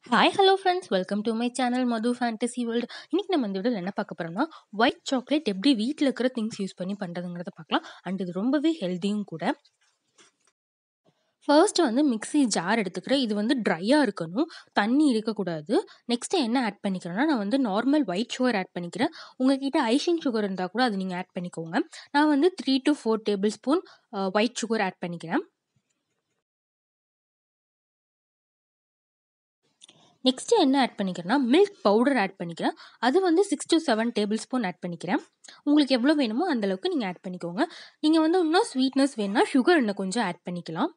hi hello friends welcome to my channel Madhu Fantasy World இன்னைக்கு நம்ம இந்த வீடியோவில் என்ன பார்க்க போகிறோம்னா ஒயிட் சாக்லேட் எப்படி வீட்டில் இருக்கிற திங்ஸ் யூஸ் பண்ணி பண்ணுறதுங்கிறத பார்க்கலாம் அண்ட் இது ரொம்பவே ஹெல்த்தியும் கூட ஃபர்ஸ்ட் வந்து மிக்ஸி ஜார் எடுத்துக்கிறேன் இது வந்து ட்ரையாக இருக்கணும் தண்ணி இருக்கக்கூடாது நெக்ஸ்ட்டு என்ன ஆட் பண்ணிக்கிறேன்னா நான் வந்து நார்மல் ஒயிட் சுகர் ஆட் பண்ணிக்கிறேன் உங்ககிட்ட ஐஷிங் சுகர் இருந்தால் கூட அது நீங்கள் ஆட் பண்ணிக்கோங்க நான் வந்து three to four tablespoon white sugar add பண்ணிக்கிறேன் நெக்ஸ்ட்டு என்ன ஆட் பண்ணிக்கிறேன்னா மில்க் பவுடர் ஆட் பண்ணிக்கிறேன் அது வந்து six to seven tablespoon add பண்ணிக்கிறேன் உங்களுக்கு எவ்வளோ வேணுமோ அந்தளவுக்கு நீங்கள் ஆட் பண்ணிக்கோங்க நீங்கள் வந்து இன்னும் ஸ்வீட்னஸ் வேணும்னா சுகர் இன்னும் கொஞ்சம் ஆட் பண்ணிக்கலாம்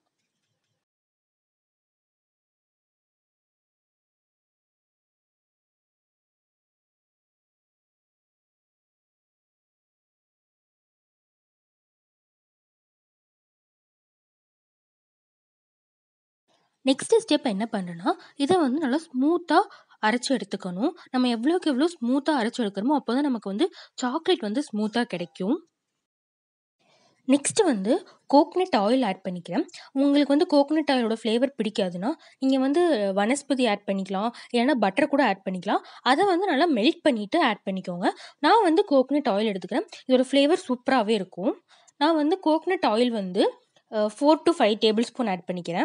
நெக்ஸ்ட் ஸ்டெப் என்ன பண்ணுறேன்னா இதை வந்து நல்லா ஸ்மூத்தாக அரைச்சி எடுத்துக்கணும் நம்ம எவ்வளோக்கு எவ்வளோ ஸ்மூத்தாக அரைச்சி எடுக்கிறோமோ அப்போ தான் நமக்கு வந்து சாக்லேட் வந்து ஸ்மூத்தாக கிடைக்கும் நெக்ஸ்ட்டு வந்து கோக்னட் ஆயில் ஆட் பண்ணிக்கிறேன் உங்களுக்கு வந்து கோக்னட் ஆயிலோட ஃப்ளேவர் பிடிக்காதுன்னா நீங்கள் வந்து வனஸ்பதி ஆட் பண்ணிக்கலாம் இல்லைன்னா பட்டர் கூட ஆட் பண்ணிக்கலாம் அதை வந்து நல்லா மெல்ட் பண்ணிவிட்டு ஆட் பண்ணிக்கோங்க நான் வந்து கோக்னட் ஆயில் எடுத்துக்கிறேன் இதோட ஃப்ளேவர் சூப்பராகவே இருக்கும் நான் வந்து கோக்னட் ஆயில் வந்து four to five tablespoon add பண்ணிக்கிறேன்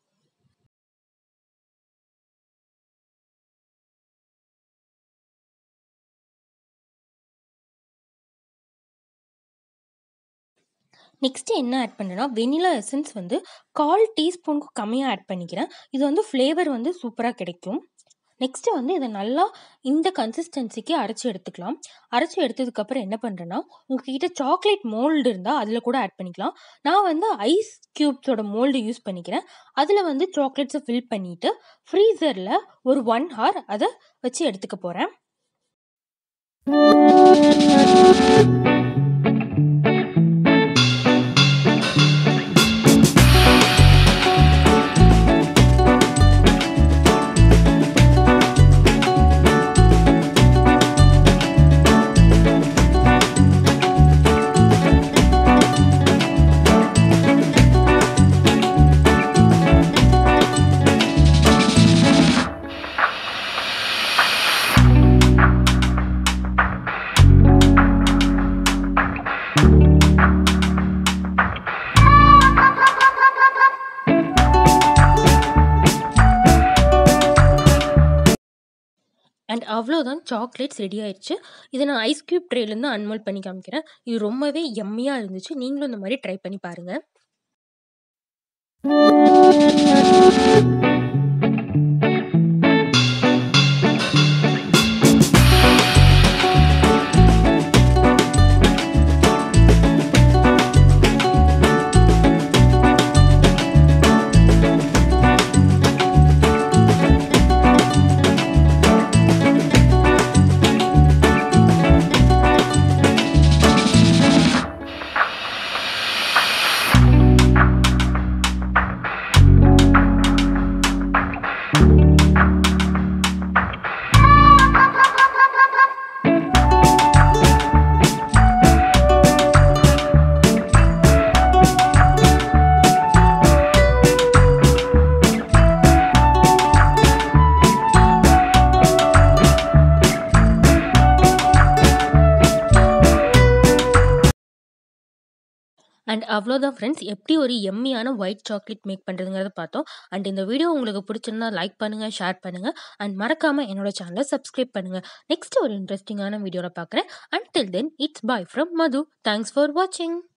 நெக்ஸ்ட்டு என்ன ஆட் பண்ணுறேன்னா வெனிலா எசன்ஸ் வந்து கால் டீஸ்பூனுக்கு கம்மியாக ஆட் பண்ணிக்கிறேன் இது வந்து ஃப்ளேவர் வந்து சூப்பராக கிடைக்கும் நெக்ஸ்ட்டு வந்து இதை நல்லா இந்த கன்சிஸ்டன்சிக்கு அரைச்சி எடுத்துக்கலாம் அரைச்சி எடுத்ததுக்கப்புறம் என்ன பண்ணுறேன்னா உங்ககிட்ட சாக்லேட் மோல்டு இருந்தால் அதில் கூட ஆட் பண்ணிக்கலாம் நான் வந்து ஐஸ் க்யூப்ஸோட மோல்டு யூஸ் பண்ணிக்கிறேன் அதில் வந்து சாக்லேட்ஸை ஃபில் பண்ணிவிட்டு ஃப்ரீசரில் ஒரு ஒன் ஹவர் அதை வச்சு எடுத்துக்க போகிறேன் அண்ட் அவ்வளோதான் சாக்லேட்ஸ் ரெடி ஆயிடுச்சு இதை நான் ஐஸ் க்யூப் ட்ரேலேருந்து அன்மோல் பண்ணி காமிக்கிறேன் இது ரொம்பவே எம்மியாக இருந்துச்சு நீங்களும் இந்த மாதிரி ட்ரை பண்ணி பாருங்கள் அண்ட் அவ்வளோதான் ஃப்ரெண்ட்ஸ் எப்படி ஒரு எம்மியான ஒயிட் சாக்லேட் மேக் பண்ணுறதுங்கிறத பார்த்தோம் அண்ட் இந்த வீடியோ உங்களுக்கு பிடிச்சிருந்தா லைக் பண்ணுங்கள் ஷேர் பண்ணுங்கள் அண்ட் மறக்காமல் என்னோட சேனலை சப்ஸ்கிரைப் பண்ணுங்கள் நெக்ஸ்ட் ஒரு இன்ட்ரெஸ்டிங்கான வீடியோவில் பார்க்குறேன் and till then it's bye from Madhu thanks for வாட்சிங்